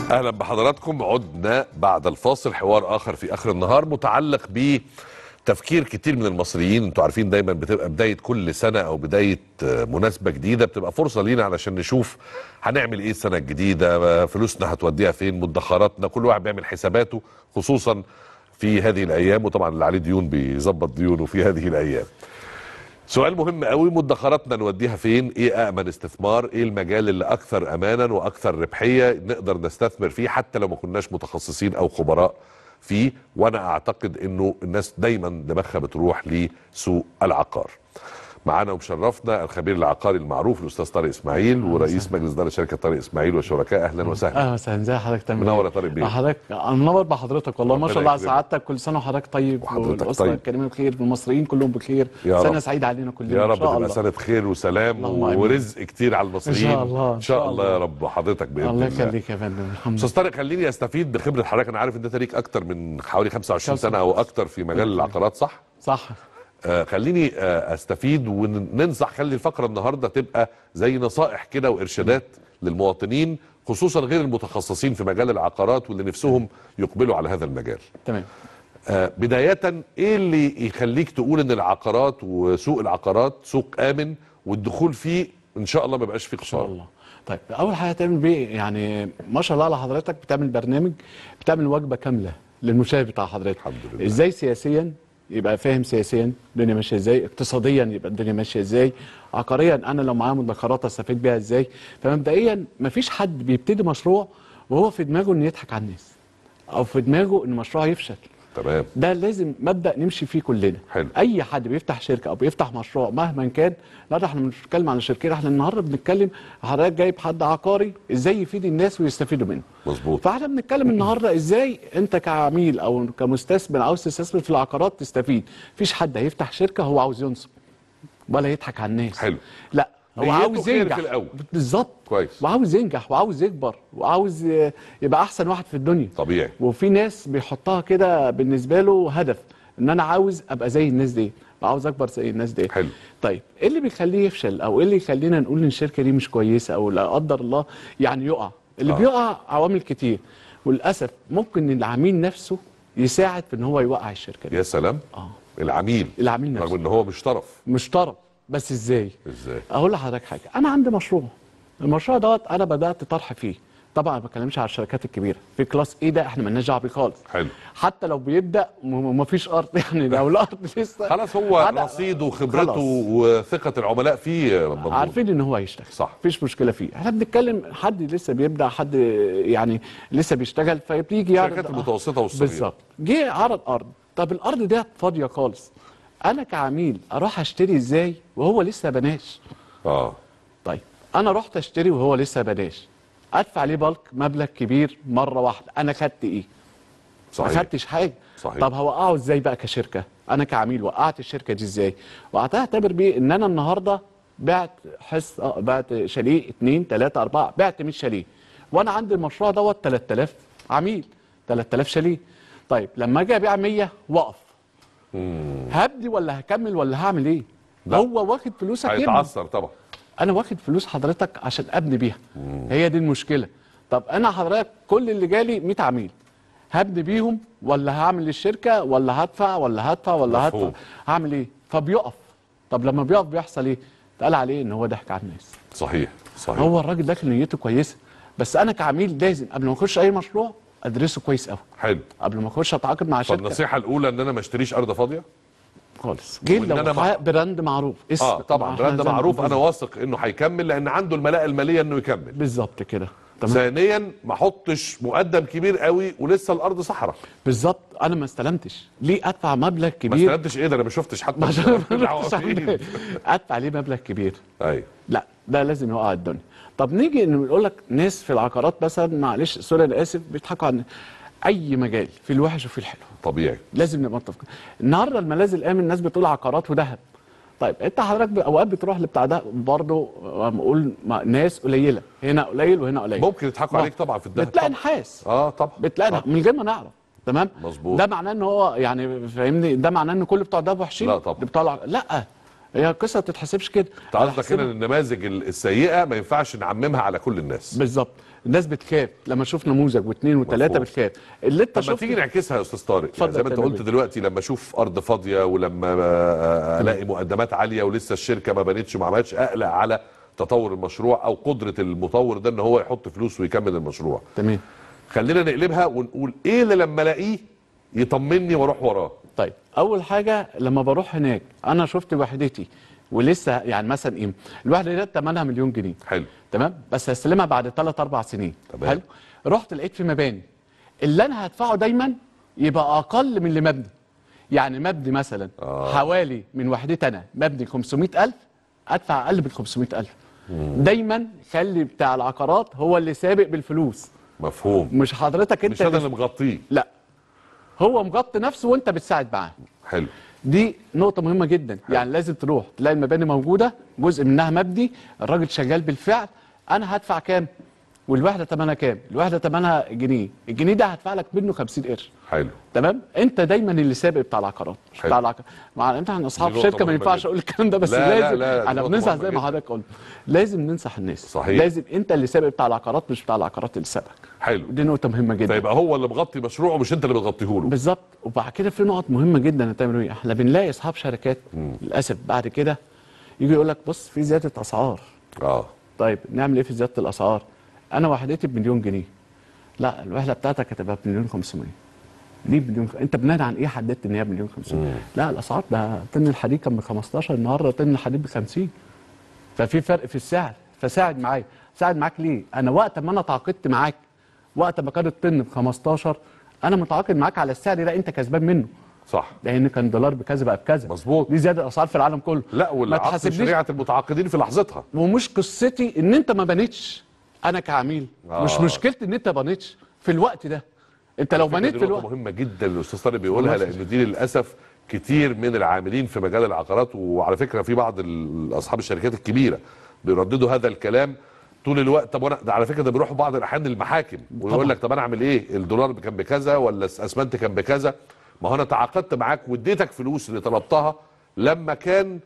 اهلا بحضراتكم عدنا بعد الفاصل حوار اخر في اخر النهار متعلق بتفكير كتير من المصريين انتوا عارفين دايما بتبقى بدايه كل سنه او بدايه آه، مناسبه جديده بتبقى فرصه لينا علشان نشوف هنعمل ايه السنه الجديده آه، فلوسنا هتوديها فين مدخراتنا كل واحد بيعمل حساباته خصوصا في هذه الايام وطبعا اللي عليه ديون بيظبط ديونه في هذه الايام سؤال مهم قوي مدخراتنا نوديها فين ايه امن استثمار ايه المجال اللي اكثر امانا واكثر ربحيه نقدر نستثمر فيه حتى لو ما كناش متخصصين او خبراء فيه وانا اعتقد انه الناس دايما دماغها بتروح لسوق العقار معانا ومشرفنا الخبير العقاري المعروف الاستاذ طارق اسماعيل ورئيس مجلس اداره شركه طارق اسماعيل وشركاء اهلا وسهلا اهلا وسهلا ازي حضرتك تعمل منور إيه؟ يا طارق بيه. حضرتك انا منور بحضرتك والله ما ربنا شاء الله على يكرمك. سعادتك كل سنه وحضرتك طيب وحضرتك والاسره طيب. الكريمه بخير والمصريين كلهم بخير يا سنه رب. سعيده علينا كلنا يا إن رب شاء تبقى الله. سنه خير وسلام اللهم آمين. ورزق كتير على المصريين إن شاء الله، ان شاء الله يا رب حضرتك باذن الله الله يخليك يا فندم الحمد استاذ لله طارق خليني استفيد بخبره حضرتك انا عارف ان انت ليك اكتر من حوالي 25 سنه او اكتر في مجال العقارات صح؟ صح آه خليني آه استفيد وننصح خلي الفقره النهارده تبقى زي نصائح كده وارشادات للمواطنين خصوصا غير المتخصصين في مجال العقارات واللي نفسهم يقبلوا على هذا المجال. تمام آه بدايه ايه اللي يخليك تقول ان العقارات وسوق العقارات سوق امن والدخول فيه ان شاء الله ما يبقاش فيه ان شاء خساره. الله طيب اول حاجه تعمل بيه يعني ما شاء الله على حضرتك بتعمل برنامج بتعمل وجبه كامله للمشاهد بتاع حضرتك الحمد لله. ازاي سياسيا يبقى فاهم سياسيا الدنيا ماشيه ازاي اقتصاديا يبقى الدنيا ماشيه ازاي عقاريا انا لو معايا مدخرات استفيد بيها ازاي فمبدئيا مفيش حد بيبتدي مشروع وهو في دماغه انه يضحك على الناس او في دماغه ان مشروعه يفشل تمام ده لازم مبدا نمشي فيه كلنا حلو. اي حد بيفتح شركه او بيفتح مشروع مهما كان لا ده احنا مش بنتكلم عن الشركات احنا النهارده بنتكلم حضرتك جايب حد عقاري ازاي يفيد الناس ويستفيدوا منه مظبوط فاحنا بنتكلم النهارده ازاي انت كعميل او كمستثمر عاوز تستثمر في العقارات تستفيد مفيش حد هيفتح شركه هو عاوز ينصب ولا يضحك على الناس حلو. لا هو نيته عاوز خير ينجح في الأول. بالظبط كويس. وعاوز ينجح وعاوز يكبر وعاوز ي- يبقى احسن واحد في الدنيا طبيعي وفي ناس بيحطها كده بالنسبه له هدف ان انا عاوز ابقى زي الناس دي عاوز اكبر زي الناس دي حلو. طيب ايه اللي بيخليه يفشل او ايه اللي يخلينا نقول ان الشركه دي مش كويسه او لا قدر الله يعني يقع اللي آه. آه. بيقع عوامل كتير وللاسف ممكن العميل نفسه يساعد في ان هو يوقع الشركه دي يا سلام اه العميل العميل رغم نفسه ان هو مش طرف مش طرف بس ازاي ازاي اقول لحضرتك حاجه انا عندي مشروع المشروع دوت انا بدات طرح فيه طبعا ما بتكلمش على الشركات الكبيره في كلاس ايه ده احنا مالناش دعوه بيه خالص حلو حتى لو بيبدا وما فيش ارض يعني لو الارض لسه خلاص هو أنا- رصيده وخبرته خلاص. وثقه العملاء فيه مضمون. عارفين ان هو هيشتغل صح. مفيش مشكله فيه احنا بنتكلم حد لسه بيبدا حد يعني لسه بيشتغل فبيجي يعرض الشركات المتوسطه والصغيره بالظبط جه عرض ارض طب الارض ديت فاضيه خالص انا كعميل اروح اشتري ازاي وهو لسه بناش اه طيب انا رحت اشتري وهو لسه بلاش ادفع عليه بالك مبلغ كبير مره واحده انا خدت ايه ما صحيح خدتش حاجه صحيح. طب هوقعه ازاي بقى كشركه انا كعميل وقعت الشركه دي ازاي وقعتها اعتبر بيه ان انا النهارده بعت حس اه بعت شاليه 2 3 4 بعت 100 شاليه وانا عندي المشروع دوت 3000 عميل 3000 شاليه طيب لما اجي ابيع 100 واقف هبدي ولا هكمل ولا هعمل ايه لا. هو واخد فلوسك يبني. هيتعثر طبعا انا واخد فلوس حضرتك عشان ابني بيها هي دي المشكله طب انا حضرتك كل اللي جالي 100 عميل هبني بيهم ولا هعمل الشركه ولا هدفع ولا هدفع ولا مفهوم. هدفع هعمل ايه فبيقف طب لما بيقف بيحصل ايه اتقال عليه ان هو ضحك على الناس صحيح صحيح هو الراجل ده كان نيته كويسه بس انا كعميل لازم قبل ما اخش اي مشروع ادرسه كويس قوي حلو قبل ما اخش اتعاقد مع شركه فالنصيحه الاولى ان انا ما اشتريش ارض فاضيه خالص جه وإن لو أنا مع- حقق براند معروف اسم اه طبعا إحنا براند زي ما معروف بنقول. انا واثق انه هيكمل لان عنده الملاءه الماليه انه يكمل بالظبط كده تمام ثانيا ما احطش مقدم كبير قوي ولسه الارض صحراء بالظبط انا ما استلمتش ليه ادفع مبلغ ما كبير استندتش ايه ده انا ما شفتش حتى عشان ما العوافين. نروحش ادفع ليه مبلغ كبير ايوه لا ده لازم يوقع الدنيا طب نيجي انه يقول لك ناس في العقارات مثلا معلش سوري انا اسف بيضحكوا عن اي مجال في الوحش وفي الحلو طبيعي لازم نبقى متفقين النهارده الملاذ الامن الناس بتقول عقارات وذهب طيب انت حضرتك ب- اوقات بتروح لبتاع ده برضه بقول ناس قليله هنا قليل وهنا قليل ممكن يضحكوا عليك طبعا في الدهب بتلاقي طبعاً. نحاس اه طبعا بتلاقي طبعاً. من غير ما نعرف تمام مظبوط. ده معناه ان هو يعني فاهمني ده معناه ان كل بتوع الدهب وحشين لا طبعا. ده بتوع الع- لا هي القصه ما بتتحسبش كده انت على قصدك حساب- هنا ان النماذج ال- السيئه ما ينفعش نعممها على كل الناس بالظبط الناس بتخاف لما تشوف نموذج واثنين وثلاثه مفهوم. بتخاف اللي انت طب ما شفته تيجي نعكسها يا استاذ طارق يعني اتفضل زي ما انت تمام. قلت دلوقتي لما اشوف ارض فاضيه ولما آه، الاقي مقدمات عاليه ولسه الشركه ما بنتش وما عملتش اقلق على تطور المشروع او قدره المطور ده ان هو يحط فلوس ويكمل المشروع تمام خلينا نقلبها ونقول ايه اللي لما الاقيه يطمني واروح وراه طيب اول حاجه لما بروح هناك انا شفت وحدتي ولسه يعني مثلا ايه الوحده دي ثمنها مليون جنيه حلو تمام بس هستلمها بعد 3 4 سنين تمام. حلو رحت لقيت في مباني اللي انا هدفعه دايما يبقى اقل من اللي مبني يعني مبني مثلا آه. آه. حوالي من وحدتي انا مبني 500000 ادفع اقل من 500000 دايما خلي بتاع العقارات هو اللي سابق بالفلوس مفهوم مش حضرتك انت مش انا اللي- اللي مغطيه لا هو مغطي نفسه وانت بتساعد معاه حلو دي نقطة مهمة جدا يعني لازم تروح تلاقي المباني موجودة جزء منها مبني الراجل شغال بالفعل أنا هدفع كام والوحدة تمنها كام الوحدة تمنها جنيه الجنيه ده هدفع لك منه 50 قرش حلو تمام انت دايما اللي سابق بتاع العقارات مش حلو. بتاع العقارات مع انت عن اصحاب دي نقطة شركه ما مهمة ينفعش جدا. اقول الكلام ده بس لا، لا، لازم لا، دي انا نقطة بننصح مهمة زي ما جدا. حضرتك قلت لازم ننصح الناس صحيح. لازم انت اللي سابق بتاع العقارات مش بتاع العقارات اللي سابقك حلو دي نقطه مهمه جدا فيبقى هو اللي مغطي مشروعه مش انت اللي بتغطيه له بالظبط وبعد كده في نقط مهمه جدا هتعملوا ايه احنا بنلاقي اصحاب شركات للاسف بعد كده يجي يقول لك بص في زياده اسعار اه طيب نعمل ايه في زياده الاسعار انا وحدتي بمليون جنيه لا الوحده بتاعتك هتبقى بمليون 500 ليه بمليون انت بناء عن ايه حددت ان هي بمليون 500 لا الاسعار ده طن الحديد كان ب 15 النهارده طن الحديد ب 50 ففي فرق في السعر فساعد معايا ساعد معاك ليه انا وقت ما انا تعاقدت معاك وقت ما كان الطن ب 15 انا متعاقد معاك على السعر ده انت كسبان منه صح لان كان دولار بكذا بقى بكذا مظبوط. دي زياده اسعار في العالم كله لا ما والعقد تحاسبنيش شريعه المتعاقدين في لحظتها ومش قصتي ان انت ما بنيتش انا كعميل آه. مش مشكلتي ان انت بنيتش في الوقت ده انت لو على فكرة بنيت دي في نقطة الوقت مهمة جدا الاستاذ طارق بيقولها الله لان دي للاسف كتير من العاملين في مجال العقارات وعلى فكرة في بعض ال- اصحاب الشركات الكبيرة بيرددوا هذا الكلام طول الوقت طب وانا ده على فكره ده بيروحوا بعض الاحيان للمحاكم ويقول طبعا. لك طب انا اعمل ايه الدولار كان بكذا ولا الاسمنت كان بكذا ما هو انا تعاقدت معاك واديتك فلوس اللي طلبتها لما كان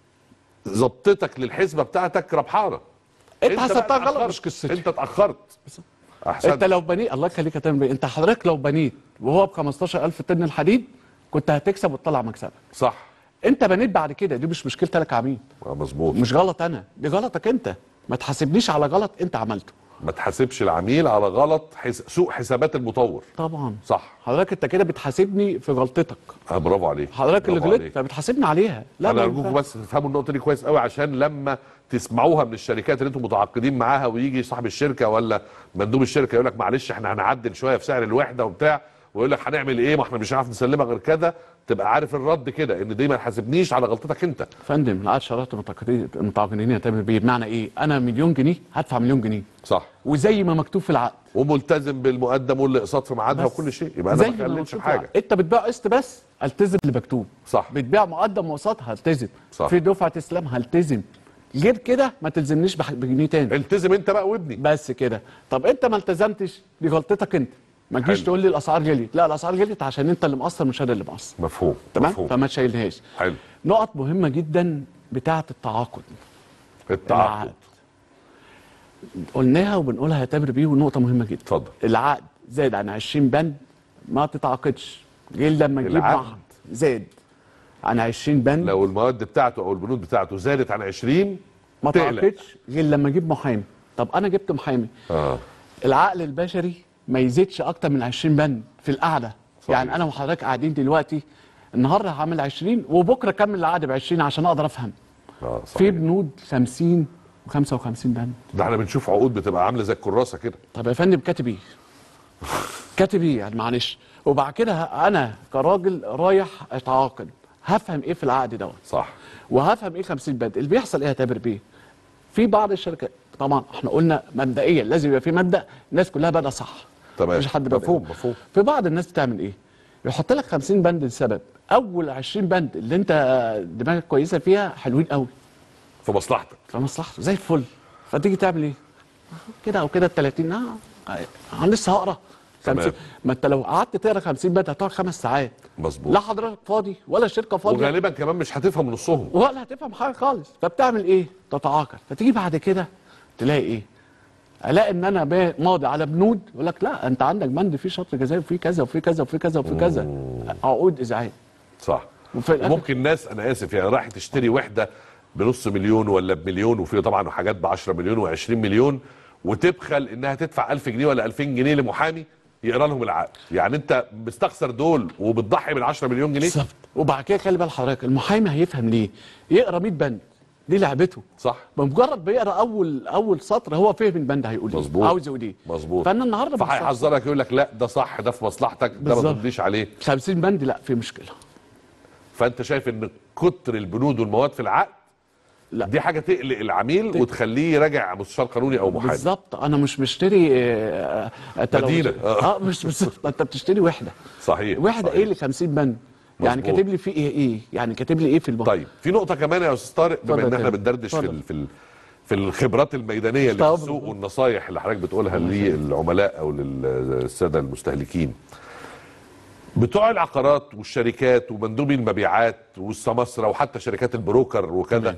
ظبطتك للحسبه بتاعتك ربحانه انت بقى حسبتها غلط اتأخرت. مش قصتي انت اتاخرت احسنت انت لو بنيت الله يخليك هتعمل ايه انت حضرتك لو بنيت وهو ب 15000 طن الحديد كنت هتكسب وتطلع مكسبك صح انت بنيت بعد كده دي مش مشكلتك انا كعميل آه، مظبوط مش غلط انا دي غلطك انت ما تحاسبنيش على غلط انت عملته ما تحاسبش العميل على غلط حس... سوء حسابات المطور طبعا صح حضرتك انت كده بتحاسبني في غلطتك آه برافو عليك حضرتك اللي برافو غلطت عليك. فبتحاسبني عليها لا انا ما ارجوكم ينفعش. بس تفهموا النقطه دي كويس قوي عشان لما تسمعوها من الشركات اللي انتم متعاقدين معاها ويجي صاحب الشركه ولا مندوب الشركه يقول لك معلش احنا هنعدل شويه في سعر الوحده وبتاع ويقول لك هنعمل ايه ما احنا مش هنعرف نسلمها غير كده تبقى عارف الرد كده ان دي ما تحاسبنيش على غلطتك انت فندم العقد شرط المتعاقدين المتعاقدين هتعمل بيه بمعنى ايه انا مليون جنيه هدفع مليون جنيه صح وزي ما مكتوب في العقد وملتزم بالمقدم والاقساط في ميعادها بس. وكل شيء يبقى انا زي ما ما خليتش مكتوب في في العقد. حاجه انت بتبيع قسط بس التزم اللي مكتوب صح بتبيع مقدم وقسط هلتزم صح. في دفعه اسلام هلتزم غير كده ما تلزمنيش بح- بجنيه تاني التزم انت بقى وابني بس كده طب انت ما التزمتش دي غلطتك انت ما تجيش حلو. تقول لي الاسعار غليت لا الاسعار غليت عشان انت اللي مقصر مش انا اللي مقصر مفهوم تمام مفهوم فما تشيلهاش حلو نقط مهمه جدا بتاعه التعاقد التعاقد العقد. قلناها وبنقولها يا تامر بيه ونقطه مهمه جدا اتفضل. العقد زاد عن 20 بند ما تتعاقدش غير لما تجيب العقد. معهد زاد عن 20 بند لو المواد بتاعته او البنود بتاعته زادت عن 20 ما تقلق. تعاقدش غير لما اجيب محامي طب انا جبت محامي اه العقل البشري ما يزيدش اكتر من 20 بند في القعده صحيح. يعني انا وحضرتك قاعدين دلوقتي النهارده هعمل 20 وبكره اكمل العقد ب 20 عشان اقدر افهم اه في صحيح بنود 50 و55 بند ده احنا بنشوف عقود بتبقى عامله زي الكراسه كده طب يا فندم كاتب ايه؟ كاتب ايه يعني معلش وبعد كده ه- انا كراجل رايح اتعاقد هفهم ايه في العقد دوت صح وهفهم ايه 50 بند اللي بيحصل ايه يا تامر بيه؟ في بعض الشركات طبعا احنا قلنا مبدئيا لازم يبقى في مبدا الناس كلها بادئه صح تمام. مفيش حد بادئ مفهوم، مفهوم. في بعض الناس بتعمل ايه؟ يحط لك 50 بند لسبب اول 20 بند اللي انت دماغك كويسه فيها حلوين قوي في مصلحتك فمصلحته زي الفل فتيجي تعمل ايه؟ كده او كده ال 30 اه انا لسه هقرا تمام. 50 ما انت لو قعدت تقرا 50 بند هتقعد خمس ساعات مظبوط لا حضرتك فاضي ولا الشركه فاضيه وغالبا كمان مش هتفهم نصهم ولا هتفهم حاجه خالص فبتعمل ايه تتعاقد فتيجي بعد كده تلاقي ايه الاقي ان انا با- ماضي على بنود يقول لك لا انت عندك بند فيه شرط جزائي وفيه كذا وفيه كذا وفيه كذا وفيه كذا عقود ازعاج صح وفي الآخر- ممكن ناس انا اسف يعني راح تشتري وحده بنص مليون ولا بمليون وفي طبعا حاجات ب 10 مليون و20 مليون وتبخل انها تدفع 1000 جنيه ولا 2000 جنيه لمحامي يقرا لهم العقد يعني انت مستخسر دول وبتضحي بال 10 مليون جنيه بالظبط وبعد كده خلي بال حضرتك المحامي هيفهم ليه يقرا 100 بند دي لعبته صح بمجرد بيقرا اول اول سطر هو فهم البند هيقول ايه مظبوط. عاوز يقول ايه مظبوط فانا النهارده بستخسر فهيحذرك يقول لك لا ده صح ده في مصلحتك ده ما بالظبط. تمضيش عليه 50 بند لا في مشكله فانت شايف ان كتر البنود والمواد في العقد لا. دي حاجه تقلق العميل وتخليه يراجع مستشار قانوني او محامي بالظبط انا مش مشتري آه، آه، أنت لو- مدينة. آه. اه مش بالظبط انت بتشتري وحده صحيح وحده صحيح. ايه اللي 50 بند يعني مظبوط. كاتب لي فيه ايه ايه يعني كاتب لي ايه في البند طيب في نقطة كمان يا أستاذ طارق بما اتفضل إن احنا يا فندم. بندردش في اتفضل. ال- في ال- في الخبرات الميدانية اللي في طبعا. السوق والنصايح اللي حضرتك بتقولها للعملاء أو للسادة المستهلكين بتوع العقارات والشركات ومندوبي المبيعات والسماسرة وحتى شركات البروكر وكذا تمام.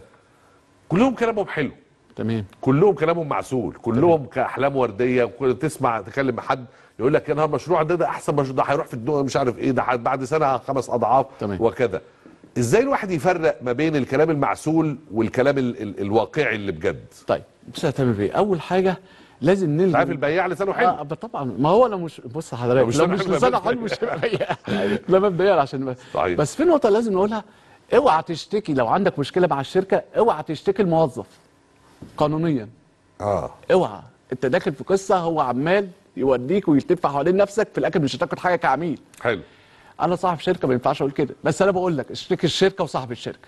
كلهم كلامهم حلو تمام كلهم كلامهم معسول كلهم كاحلام ورديه وكل تسمع تكلم حد يقول لك يا نهار المشروع ده ده احسن مشروع ده هيروح في الدنيا مش عارف ايه ده ح- بعد سنه خمس اضعاف تمام. وكذا ازاي الواحد يفرق ما بين الكلام المعسول والكلام ال ال الواقعي اللي بجد طيب بص هتعمل ايه اول حاجه لازم نلغي عارف البياع لسانه حلو اه طبعا ما هو لو مش بص لو حضرتك مش لو لسانه مش حلو لسانه يبقى حلو مش هيبقى بياع ده مبدئيا عشان بس صحيح. بس في نقطه لازم نقولها اوعى تشتكي لو عندك مشكله مع الشركه اوعى تشتكي الموظف قانونيا اه اوعى انت داخل في قصه هو عمال يوديك ويلتف حوالين نفسك في الاخر مش هتاخد حاجه كعميل حلو انا صاحب شركه ما ينفعش اقول كده بس انا بقول لك اشتكي الشركه وصاحب الشركه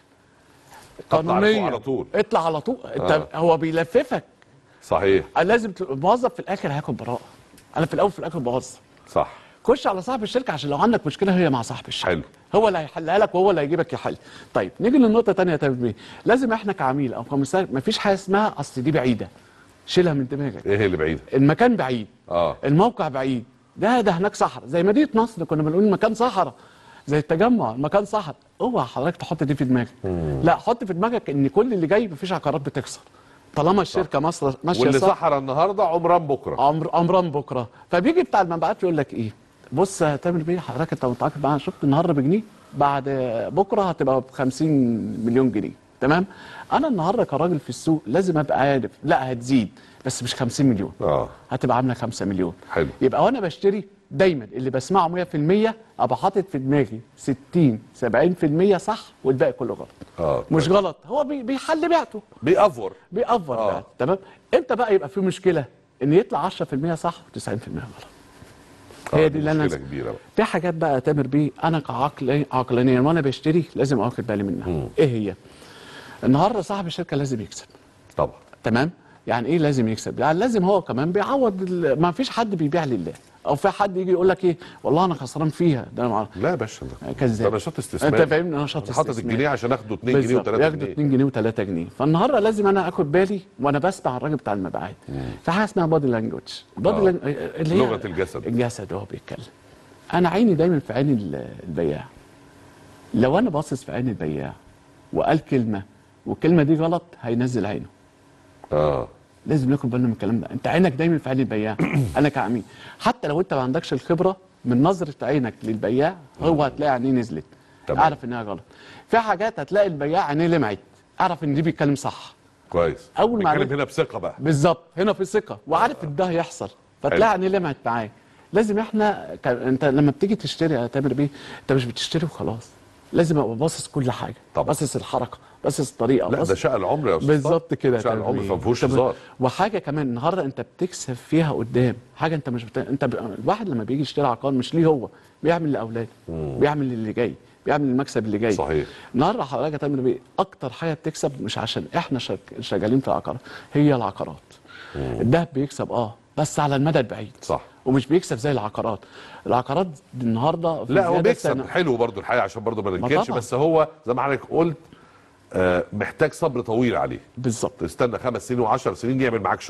اطلع لفوق قانونيا على طول. اطلع على طول انت آه. هو بيلففك صحيح أنا لازم تبقى الموظف في الاخر هياخد براءه انا في الاول في الاخر موظف صح خش على صاحب الشركه عشان لو عندك مشكله هي مع صاحب الشركه حلو. هو اللي هيحلها لك وهو اللي هيجيبك يحل طيب نيجي للنقطه الثانيه يا تامر بيه لازم احنا كعميل او كمستهلك مفيش حاجه اسمها اصل دي بعيده شيلها من دماغك ايه اللي بعيد المكان بعيد اه الموقع بعيد ده ده هناك صحراء زي مدينه نصر كنا بنقول مكان صحراء زي التجمع مكان صحراء اوعى حضرتك تحط دي في دماغك لا حط في دماغك ان كل اللي جاي مفيش عقارات بتخسر طالما الشركه مصر ماشيه واللي صح سحر النهارده عمران بكره امر امران بكره فبيجي بتاع المبيعات يقول لك ايه بص هتعمل بيه حضرتك انت متعاقد معايا شفت النهارده بجنيه بعد بكره هتبقى ب 50 مليون جنيه تمام انا النهارده كراجل في السوق لازم ابقى عارف لا هتزيد بس مش 50 مليون اه هتبقى عامله 5 مليون حلو. يبقى وانا بشتري دايما اللي بسمعه 100% ابقى حاطط في دماغي 60 70% صح والباقي كله غلط اه مش غلط هو بي- بيحل بيعته بيأفور بيأفور آه. بقى تمام امتى بقى يبقى في مشكله ان يطلع 10% صح و90% غلط هي آه، دي اللي انا مشكله كبيره بقى في حاجات بقى يا تامر بيه انا كعقل عقلانيا وانا بشتري لازم اخد بالي منها ايه هي النهارده صاحب الشركه لازم يكسب طبعا تمام يعني ايه لازم يكسب يعني لازم هو كمان بيعوض ال- ما فيش حد بيبيع لله او في حد يجي يقول لك ايه والله انا خسران فيها ده انا مع- لا يا باشا ده- كذاب ده نشاط استثماري انت فاهمني نشاط أنا حاطط استثماري. الجنيه عشان اخده 2 جنيه بالظبط، و3 ياخدوا جنيه 2 جنيه و3 جنيه فالنهارده لازم انا اخد بالي وانا بسمع الراجل بتاع المبيعات في حاجه اسمها بادي لانجوج بادي آه. لانج... اللي هي لغة الجسد. الجسد وهو بيتكلم انا عيني دايما في عين ال- البياع لو انا باصص في عين البياع وقال كلمه والكلمه دي غلط هينزل عينه اه لازم ناخد بالنا من الكلام ده انت عينك دايما في عين البياع انا كعميل حتى لو انت ما عندكش الخبره من نظره عينك للبياع هو هتلاقي عينيه نزلت تمام. اعرف انها غلط في حاجات هتلاقي البياع عينيه لمعت اعرف ان دي بيتكلم صح كويس أول ما بيتكلم عرفت- هنا بثقه بقى بالظبط هنا في ثقه وعارف ان ده هيحصل فتلاقي عينيه لمعت معاه لازم احنا ك... انت لما بتيجي تشتري يا تامر بيه انت مش بتشتري وخلاص لازم ابقى باصص كل حاجه طبعا. باصص الحركه باصص الطريقه لا باصص ده شقى العمر يا استاذ بالظبط كده شقى يا العمر تامر ما فيهوش طب- هزار وحاجه كمان النهارده انت بتكسب فيها قدام حاجه انت مش بت... انت ب... الواحد لما بيجي يشتري عقار مش ليه هو بيعمل لاولاده بيعمل للي جاي بيعمل المكسب اللي جاي صحيح. النهارده حضرتك هتعمل بيه اكتر حاجه بتكسب مش عشان احنا شغ... شغالين في العقارات هي العقارات الذهب بيكسب اه بس على المدى البعيد صح. ومش بيكسب زي العقارات العقارات النهارده في لا هو زيادة بيكسب سنة- حلو برضو الحقيقه عشان برضو ما ننكرش طبعا. بس هو زي ما حضرتك قلت آه محتاج صبر طويل عليه بالظبط تستنى خمس سنين وعشر سنين يعمل معاك شغل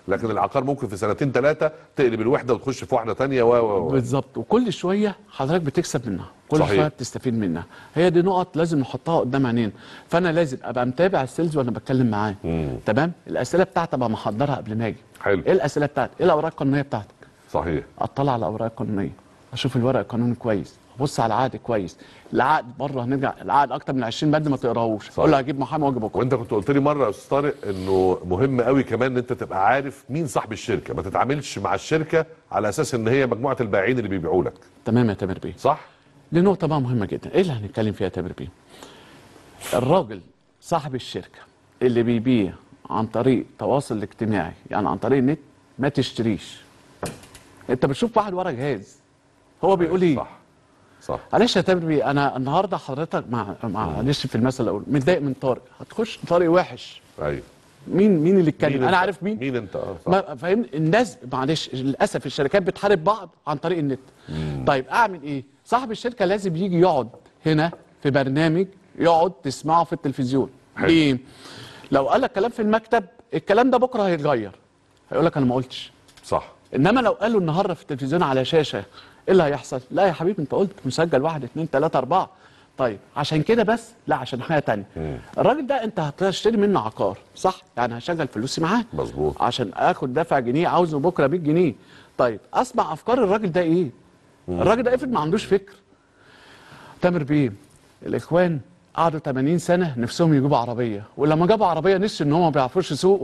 لكن العقار ممكن في سنتين ثلاثه تقلب الوحده وتخش في واحده ثانيه و و و بالظبط وكل شويه حضرتك بتكسب منها كل صحيح. شويه بتستفيد منها هي دي نقط لازم نحطها قدام عينينا فانا لازم ابقى متابع السيلز وانا بتكلم معاه تمام الاسئله بتاعتي ابقى محضرها قبل ما اجي حلو. ايه الاسئله بتاعتي ايه الاوراق القانونيه بتاعتك صحيح اطلع على الاوراق القانونيه اشوف الورق القانوني كويس ابص على العقد كويس العقد بره هنرجع العقد اكتر من 20 بند ما تقراهوش قول له هجيب محامي واجي بكره وانت كنت قلت لي مره يا استاذ طارق انه مهم قوي كمان ان انت تبقى عارف مين صاحب الشركه ما تتعاملش مع الشركه على اساس ان هي مجموعه البائعين اللي بيبيعوا لك تمام يا تامر بيه صح دي نقطة بقى مهمة جدا، إيه اللي هنتكلم فيها يا تامر بيه؟ الراجل صاحب الشركة اللي بيبيع عن طريق التواصل الاجتماعي يعني عن طريق النت ما تشتريش. أنت بتشوف واحد ورا جهاز هو بيقول إيه؟ صح صح معلش يا تامر بيه أنا النهاردة حضرتك مع معلش في المثل الأول متضايق من طارق، هتخش طارق وحش. ايوه مين مين اللي مين اتكلم؟ انت؟ أنا عارف مين؟ مين انت اه صح. ما فاهم الناس معلش للاسف الشركات بتحارب بعض عن طريق النت طيب اعمل ايه صاحب الشركه لازم يجي يقعد هنا في برنامج يقعد تسمعه في التلفزيون حلو. ليه لو قال لك كلام في المكتب الكلام ده بكره هيتغير هيقول لك انا ما قلتش صح انما لو قالوا النهارده في التلفزيون على شاشه ايه اللي هيحصل لا يا حبيبي انت قلت مسجل واحد اتنين تلاته اربعه طيب عشان كده بس لا عشان حاجه تانية الراجل ده انت هتشتري منه عقار صح يعني هشغل فلوسي معاه مظبوط. عشان اخد دفع جنيه عاوزه بكره 100 جنيه طيب اسمع افكار الراجل ده ايه الراجل ده افرض ما عندوش فكر تامر بيه الاخوان قعدوا 80 سنه نفسهم يجيبوا عربيه ولما جابوا عربيه نسوا ان هم ما بيعرفوش يسوقوا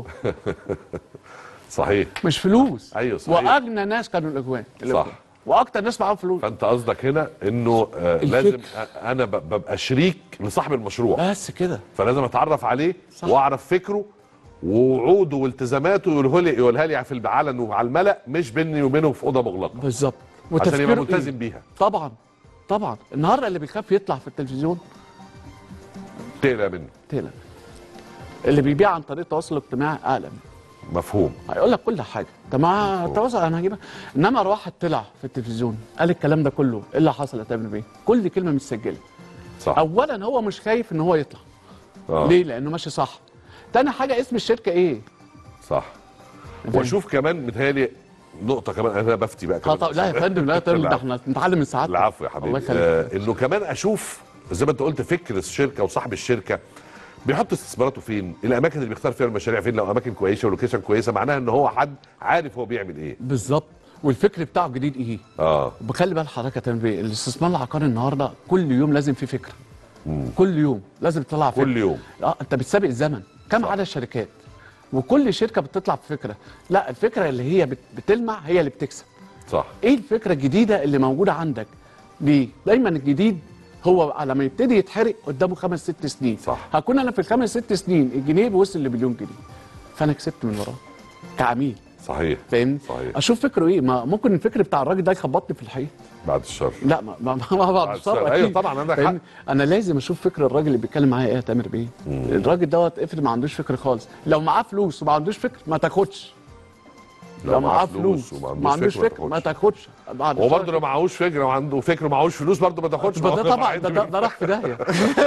صحيح مش فلوس أيوة صحيح. واغنى ناس كانوا الاخوان الإخوان. صح. واكتر ناس معاهم فلوس فانت قصدك هنا انه آه الفكر. لازم أ- انا ب- ببقى شريك لصاحب المشروع بس كده فلازم اتعرف عليه صح. واعرف فكره ووعوده والتزاماته يقولها لي يقولها لي في العلن وعلى الملأ مش بيني وبينه في اوضه مغلقه بالظبط عشان يبقى وتفكيره ملتزم إيه؟ بيها طبعا طبعا النهارده اللي بيخاف يطلع في التلفزيون تقلق منه تقلق اللي بيبيع عن طريق التواصل الاجتماعي اقلق مفهوم هيقول لك كل حاجه طب ما التواصل انا هجيبها انما لو واحد طلع في التلفزيون قال الكلام ده كله ايه اللي حصل يا تامر بيه؟ كل كلمه متسجله صح اولا هو مش خايف ان هو يطلع آه. ليه؟ لانه ماشي صح تاني حاجه اسم الشركه ايه؟ صح واشوف كمان متهيألي نقطه كمان انا بفتي بقى اه كمان طب لا يا فندم لا يا فندم ده احنا نتعلم من ساعات العفو يا الله حبيبي يخليك آه انه كمان اشوف زي ما انت قلت فكر الشركه وصاحب الشركه بيحط استثماراته فين الاماكن اللي بيختار فيها المشاريع فين لو اماكن كويسه ولوكيشن كويسه معناها ان هو حد عارف هو بيعمل ايه بالظبط والفكر بتاعه جديد ايه؟ اه بخلي بال حضرتك يا تامر بيه الاستثمار العقاري النهارده كل يوم لازم فيه فكره كل يوم لازم تطلع فكره كل يوم. اه انت بتسابق الزمن كم عدد الشركات وكل شركه بتطلع بفكره لا الفكره اللي هي بت- بتلمع هي اللي بتكسب صح ايه الفكره الجديده اللي موجوده عندك ليه دايما الجديد هو لما يبتدي يتحرق قدامه خمس ست سنين صح. هكون انا في الخمس ست سنين الجنيه بيوصل لمليون جنيه فانا كسبت من وراه كعميل صحيح فاهمني صحيح. اشوف فكره ايه ما ممكن الفكر بتاع الراجل ده يخبطني في الحقيقه بعد الشر لا ما ما ما ما بعرفش السؤال. طبعا أيوة أكيد. طبعا، عندك فاهمني؟ انا لازم اشوف فكر الراجل اللي بيتكلم معايا ايه يا تامر بيه الراجل دوت افرض ما عندوش فكر خالص لو معاه فلوس وما عندوش فكر ما تاخدش لو معاه فلوس وما عندوش فكر ما تاخدش بعد وبرضه الشر لو معهوش فكره وعنده فكر ومعهوش فلوس برضه ما تاخدش ده ما هو طبعا ده, عنده- ده, ده راح في داهيه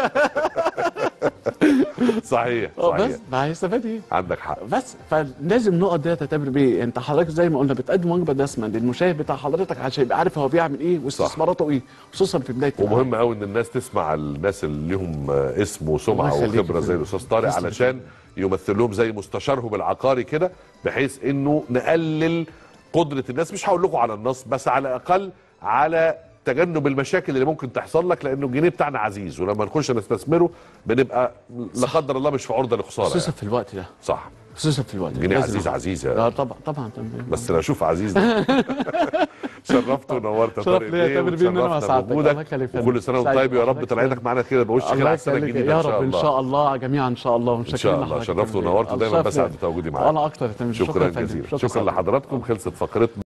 صحيح آه، صحيح بس ما هيستفاد ايه عندك حق بس فلازم نقط ديت يا تامر بيه انت حضرتك زي ما قلنا بتقدم وجبه دسمه للمشاهد بتاع حضرتك عشان يبقى عارف هو بيعمل ايه واستثماراته ايه خصوصا في بدايه العمل. ومهم قوي ان الناس تسمع الناس اللي لهم آه، اسم وسمعه الله يخليك وخبره يا زي فندم. الاستاذ طارق تسلم. علشان يمثل لهم زي مستشارهم العقاري كده بحيث انه نقلل قدره الناس مش هقول لكم على النصب بس على الاقل على تجنب المشاكل اللي ممكن تحصل لك لانه الجنيه بتاعنا عزيز ولما نخش نستثمره بنبقى لا قدر الله مش في عرضه لخساره خصوصا يعني. في الوقت ده صح خصوصا في الوقت ده الجنيه لازم عزيز نعمل. عزيز يعني. اه طبعا طبعا تامر بيه. بس انا اشوف عزيز ده. شرفت ونورت يا شرف طارق ليا يا بيه تامر بيه إن أنا مع وتشرفنا سعادتك. الله بوجودك يخليك يا وكل فندم. سنه وانت سعيد طيب يا رب بحضرتك. طلعينك معانا كده بوش كده الله على السنه يخليك الجديده يا ان شاء رب ان الله شاء الله جميعا ان شاء الله ان شاء الله شرفت ونورت ودايما بسعد بتواجدي معاك انا اكتر يا تامر شكرا يا فندم. جزيلا شكرا سعادتك. لحضراتكم خلصت فقرتنا